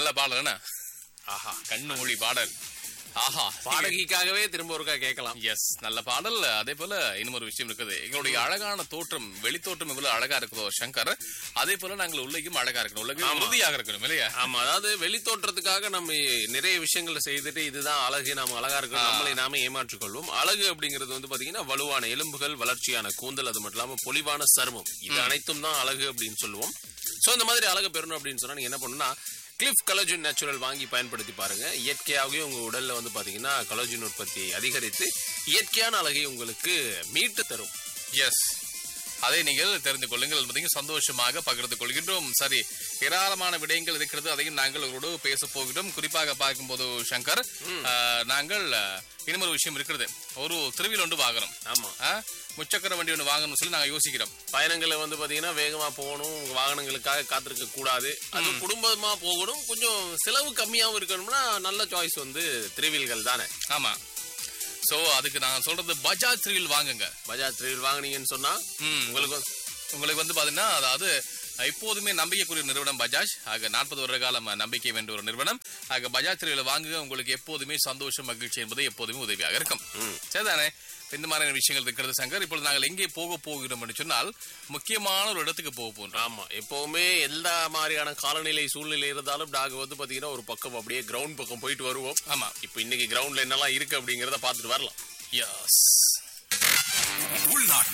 நல்ல பாடல் என்ன ஆஹா கண்ணு மொழி பாடல் ஆஹா பாடகிக்காகவே திரும்ப ஒருக்கா கேட்கலாம் எஸ் நல்ல பாடல் அதே போல இன்னும் ஒரு விஷயம் இருக்குது எங்களுடைய அழகான தோற்றம் வெளித்தோற்றம் இவ்வளவு அழகா இருக்குதோ சங்கர் அதே போல நாங்கள் உள்ளேயும் அழகா இருக்கணும் உள்ளே உறுதியாக இருக்கணும் இல்லையா ஆமா அதாவது வெளி தோற்றத்துக்காக நம்ம நிறைய விஷயங்களை செய்துட்டு இதுதான் அழகு நாம அழகா இருக்கணும் நம்மளை நாம ஏமாற்றிக் கொள்வோம் அழகு அப்படிங்கிறது வந்து பாத்தீங்கன்னா வலுவான எலும்புகள் வளர்ச்சியான கூந்தல் அது மட்டும் இல்லாம பொலிவான சருமம் இது அனைத்தும் தான் அழகு அப்படின்னு சொல்லுவோம் சோ இந்த மாதிரி அழகு பெறணும் அப்படின்னு சொன்னா நீங்க என்ன பண்ணணும்னா கிளிஃப் கலோஜின் நேச்சுரல் வாங்கி பயன்படுத்தி பாருங்க இயற்கையாகவே உங்க உடல்ல வந்து பாத்தீங்கன்னா கலோஜின் உற்பத்தி அதிகரித்து இயற்கையான அழகை உங்களுக்கு மீட்டு தரும் எஸ் அதை நீங்கள் தெரிந்து கொள்ளுங்கள் என்பதையும் சந்தோஷமாக பகிர்ந்து கொள்கின்றோம் சரி ஏராளமான விடயங்கள் இருக்கிறது அதையும் நாங்கள் உங்களோடு பேச போகிறோம் குறிப்பாக பார்க்கும்போது சங்கர் ஆஹ், நாங்கள் ஆஹ், இன்னும் ஒரு விஷயம் இருக்கிறது ஒரு திருவிழா ஒன்று வாங்கணும் ஆமா ஆஹ், முச்சக்கர வண்டி ஒன்று வாங்கணும்னு சொல்லி நாங்கள் யோசிக்கிறோம் பயணங்களை வந்து பாத்தீங்கன்னா வேகமா போகணும் உங்க வாகனங்களுக்காக காத்திருக்க கூடாது அது குடும்பமா போகணும் கொஞ்சம் செலவு கம்மியாவும் இருக்கணும்னா நல்ல சாய்ஸ் வந்து திருவில்கள் தானே ஆமா சோ அதுக்கு நான் சொல்றது பஜாஜ் த்ரீவில் வாங்குங்க பஜாஜ் த்ரீவில் வாங்குனீங்கன்னு சொன்னா ம், உங்களுக்கு வந்து- உங்களுக்கு வந்து பாத்தீங்கன்னா அதாவது எப்போதுமே நம்பிக்கைக்குரிய நிறுவனம் பஜாஜ் ஆக நாற்பது வருட காலம் நம்பிக்கை வென்ற ஒரு நிறுவனம் ஆக பஜாஜ் திரையில வாங்குக உங்களுக்கு எப்போதுமே சந்தோஷம் மகிழ்ச்சி என்பது எப்போதுமே உதவியாக இருக்கும் சரிதானே இந்த மாதிரியான விஷயங்கள் இருக்கிறது சங்கர் இப்பொழுது நாங்கள் எங்கே போக போகிறோம் என்று சொன்னால் முக்கியமான ஒரு இடத்துக்கு போக போகிறோம் ஆமா எப்பவுமே எல்லா மாதிரியான காலநிலை சூழ்நிலை இருந்தாலும் நாங்க வந்து பாத்தீங்கன்னா ஒரு பக்கம் அப்படியே கிரவுண்ட் பக்கம் போயிட்டு வருவோம் ஆமா இப்போ இன்னைக்கு கிரவுண்ட்ல என்னெல்லாம் இருக்கு அப்படிங்கறத பார்த்துட்டு வரலாம் எஸ் உள்நாட்டு